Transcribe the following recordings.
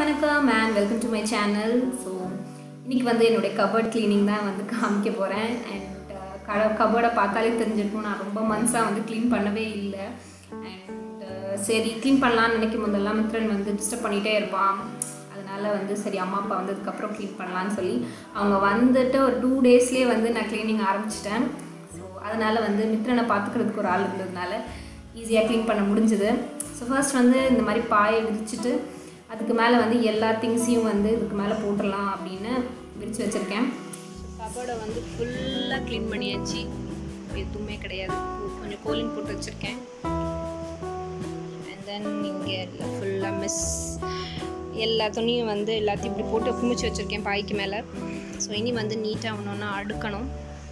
வணக்கம் and welcome to my channel so இன்னைக்கு வந்து என்னுடைய கபர்ட் க்ளீனிங் தான் வந்து காமிக்க போகிறேன் அண்ட் கட கபர்டை பார்த்தாலே தெரிஞ்சிருக்கும் நான் ரொம்ப மந்த்ஸாக வந்து க்ளீன் பண்ணவே இல்லை அண்ட் சரி க்ளீன் பண்ணலான்னு நினைக்கும் போதெல்லாம் மித்ரன் வந்து டிஸ்டர்ப் பண்ணிகிட்டே இருப்பான் அதனால் வந்து சரி அம்மா அப்பா வந்ததுக்கப்புறம் க்ளீன் பண்ணலான்னு சொல்லி அவங்க வந்துட்டு ஒரு டூ டேஸ்லேயே வந்து நான் க்ளீனிங் ஆரம்பிச்சிட்டேன் ஸோ அதனால் வந்து மித்ரனை பார்த்துக்கிறதுக்கு ஒரு ஆள் இருந்ததுனால ஈஸியாக க்ளீன் பண்ண முடிஞ்சுது ஸோ ஃபர்ஸ்ட் வந்து இந்த மாதிரி பாயை விரிச்சிட்டு அதுக்கு மேலே வந்து எல்லா திங்ஸையும் வந்து இதுக்கு மேலே போட்டுடலாம் அப்படின்னு விரித்து வச்சுருக்கேன் கபோர்டை வந்து ஃபுல்லாக க்ளீன் பண்ணியாச்சு எதுவுமே கிடையாது கொஞ்சம் கோலிங் போட்டு வச்சுருக்கேன் அண்ட் தென் இங்கே ஃபுல்லாக மிஸ் எல்லா துணியும் வந்து எல்லாத்தையும் இப்படி போட்டு குமிச்சு வச்சுருக்கேன் பாய்க்கு மேலே ஸோ இனி வந்து நீட்டாக ஒன்று ஒன்றா அடுக்கணும்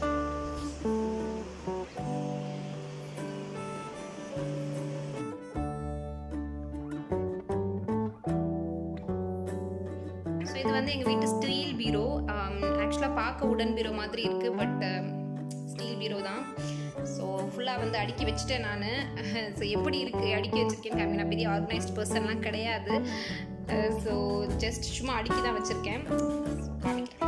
ஸோ இது வந்து எங்கள் வீட்டு ஸ்டீல் பீரோ ஆக்சுவலாக பார்க்க உடன் பீரோ மாதிரி இருக்குது பட் ஸ்டீல் பீரோ தான் ஸோ ஃபுல்லாக வந்து அடுக்கி வச்சுட்டேன் நான் ஸோ எப்படி இருக்குது அடுக்கி வச்சுருக்கேன் காமி நான் பெரிய ஆர்கனைஸ்ட் பர்சன்லாம் கிடையாது ஸோ ஜஸ்ட் சும்மா அடுக்கி தான் வச்சுருக்கேன் காமிக்கிறேன்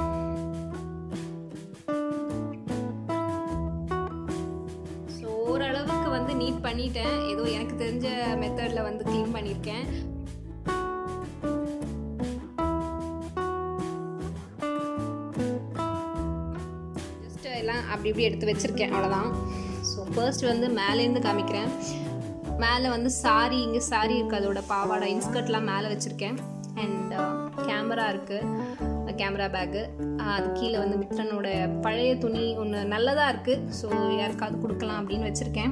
ஸோ ஓரளவுக்கு வந்து நீட் பண்ணிட்டேன் ஏதோ எனக்கு தெரிஞ்ச மெத்தடில் வந்து க்ளீன் பண்ணியிருக்கேன் ஜஸ்ட் எல்லாம் அப்படி இப்படி எடுத்து வச்சுருக்கேன் அவ்வளோதான் ஸோ ஃபர்ஸ்ட் வந்து மேலேருந்து காமிக்கிறேன் மேலே வந்து சாரி இங்கே சாரி இருக்குது அதோட பாவாடை இன்ஸ்கர்ட்லாம் மேலே வச்சுருக்கேன் அண்ட் கேமரா இருக்குது கேமரா பேக்கு அது கீழே வந்து மித்ரனோட பழைய துணி ஒன்று நல்லதாக இருக்குது ஸோ யாருக்காவது கொடுக்கலாம் அப்படின்னு வச்சுருக்கேன்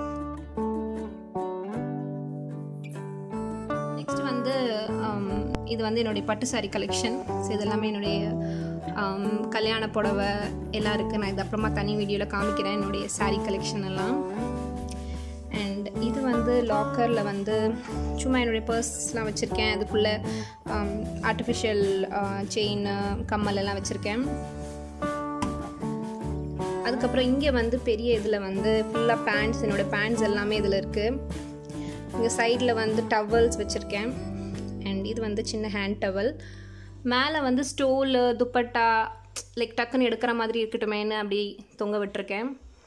நெக்ஸ்ட் வந்து இது வந்து என்னுடைய பட்டு சாரி கலெக்ஷன் ஸோ இது எல்லாமே என்னுடைய கல்யாண புடவை எல்லாம் இருக்குது நான் இது அப்புறமா தனி வீடியோவில் காமிக்கிறேன் என்னுடைய சாரீ கலெக்ஷன் எல்லாம் அண்ட் இது வந்து லாக்கரில் வந்து சும்மா என்னுடைய பர்ஸ்லாம் வச்சுருக்கேன் அதுக்குள்ளே ஆர்டிஃபிஷியல் செயின் கம்மல் எல்லாம் வச்சுருக்கேன் அதுக்கப்புறம் இங்கே வந்து பெரிய இதில் வந்து ஃபுல்லாக பேண்ட்ஸ் என்னோடய பேண்ட்ஸ் எல்லாமே இதில் இருக்குது இங்கே சைடில் வந்து டவல்ஸ் வச்சுருக்கேன் அண்ட் இது வந்து சின்ன ஹேண்ட் டவல் மேலே வந்து ஸ்டோலு துப்பட்டா லைக் டக்குன்னு எடுக்கிற மாதிரி இருக்கட்டுமேனு அப்படி தொங்க விட்டுருக்கேன்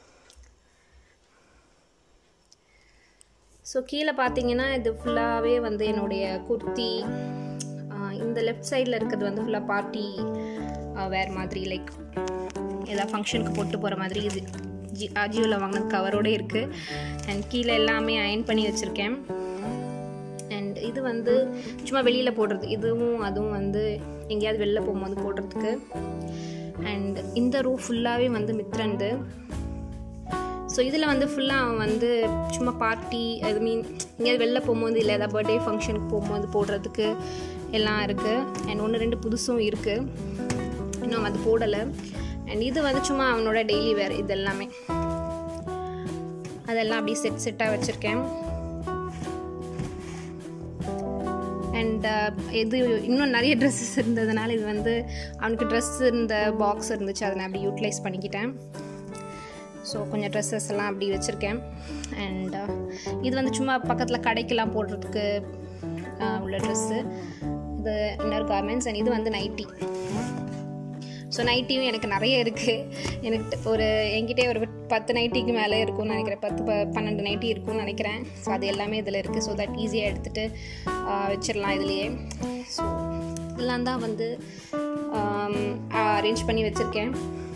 ஸோ கீழே பார்த்தீங்கன்னா இது ஃபுல்லாகவே வந்து என்னுடைய குர்த்தி இந்த லெஃப்ட் சைடில் இருக்கிறது வந்து ஃபுல்லாக பார்ட்டி வேறு மாதிரி லைக் ஏதாவது ஃபங்க்ஷனுக்கு போட்டு போகிற மாதிரி இது ஜி அஜியோவில் வாங்கின கவரோடு இருக்குது அண்ட் கீழே எல்லாமே அயன் பண்ணி வச்சுருக்கேன் அண்ட் இது வந்து சும்மா வெளியில் போடுறது இதுவும் அதுவும் வந்து எங்கேயாவது வெளில போகும்போது போடுறதுக்கு அண்ட் இந்த ரூ ஃபுல்லாகவே வந்து மித்ரண்டு ஸோ இதில் வந்து ஃபுல்லாக அவன் வந்து சும்மா பார்ட்டி ஐ மீன் எங்கேயாவது வெளில போகும்போது இல்லை ஏதாவது பர்த்டே ஃபங்க்ஷனுக்கு போகும்போது போடுறதுக்கு எல்லாம் இருக்குது அண்ட் ஒன்று ரெண்டு புதுசும் இருக்குது இன்னும் அது போடலை அண்ட் இது வந்து சும்மா அவனோட டெய்லி வேர் இது எல்லாமே அதெல்லாம் அப்படியே செட் செட்டாக வச்சுருக்கேன் அண்ட் இது இன்னும் நிறைய ட்ரெஸ்ஸஸ் இருந்ததுனால இது வந்து அவனுக்கு ட்ரெஸ் இருந்த பாக்ஸ் இருந்துச்சு அதை நான் அப்படி யூட்டிலைஸ் பண்ணிக்கிட்டேன் ஸோ கொஞ்சம் ட்ரெஸ்ஸஸ் எல்லாம் அப்படி வச்சுருக்கேன் அண்ட் இது வந்து சும்மா பக்கத்தில் கடைக்கெல்லாம் போடுறதுக்கு உள்ள ட்ரெஸ்ஸு இது இன்னர் கார்மெண்ட்ஸ் அண்ட் இது வந்து நைட்டி ஸோ நைட்டியும் எனக்கு நிறைய இருக்குது எனக்கு ஒரு என்கிட்டே ஒரு பத்து நைட்டிக்கு மேலே இருக்கும்னு நினைக்கிறேன் பத்து ப பன்னெண்டு நைட்டி இருக்கும்னு நினைக்கிறேன் ஸோ அது எல்லாமே இதில் இருக்குது ஸோ தட் ஈஸியாக எடுத்துகிட்டு வச்சிடலாம் இதுலேயே ஸோ இதெல்லாம் தான் வந்து அரேஞ்ச் பண்ணி வச்சுருக்கேன்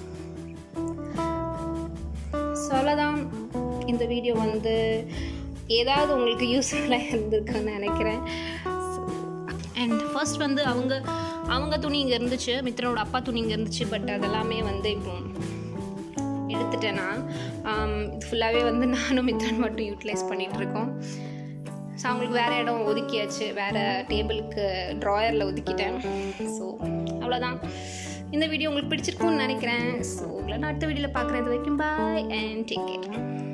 ஸோ அவ்வளோதான் இந்த வீடியோ வந்து ஏதாவது உங்களுக்கு யூஸ்ஃபுல்லாக இருந்திருக்குன்னு நினைக்கிறேன் அண்ட் ஃபர்ஸ்ட் வந்து அவங்க அவங்க துணி இங்கே இருந்துச்சு மித்ரனோட அப்பா துணி இங்கே இருந்துச்சு பட் அதெல்லாமே வந்து இப்போ எடுத்துட்டேன்னா இது ஃபுல்லாகவே வந்து நானும் மித்ரன் மட்டும் யூட்டிலைஸ் பண்ணிகிட்ருக்கோம் ஸோ அவங்களுக்கு வேறு இடம் ஒதுக்கியாச்சு வேறு டேபிளுக்கு ட்ராயரில் ஒதுக்கிட்டேன் ஸோ அவ்வளோதான் இந்த வீடியோ உங்களுக்கு பிடிச்சிருக்கும்னு நினைக்கிறேன் ஸோ உங்களை நான் அடுத்த வீடியோவில் பார்க்குறது வரைக்கும் பாய் அண்ட் டேக் கேர்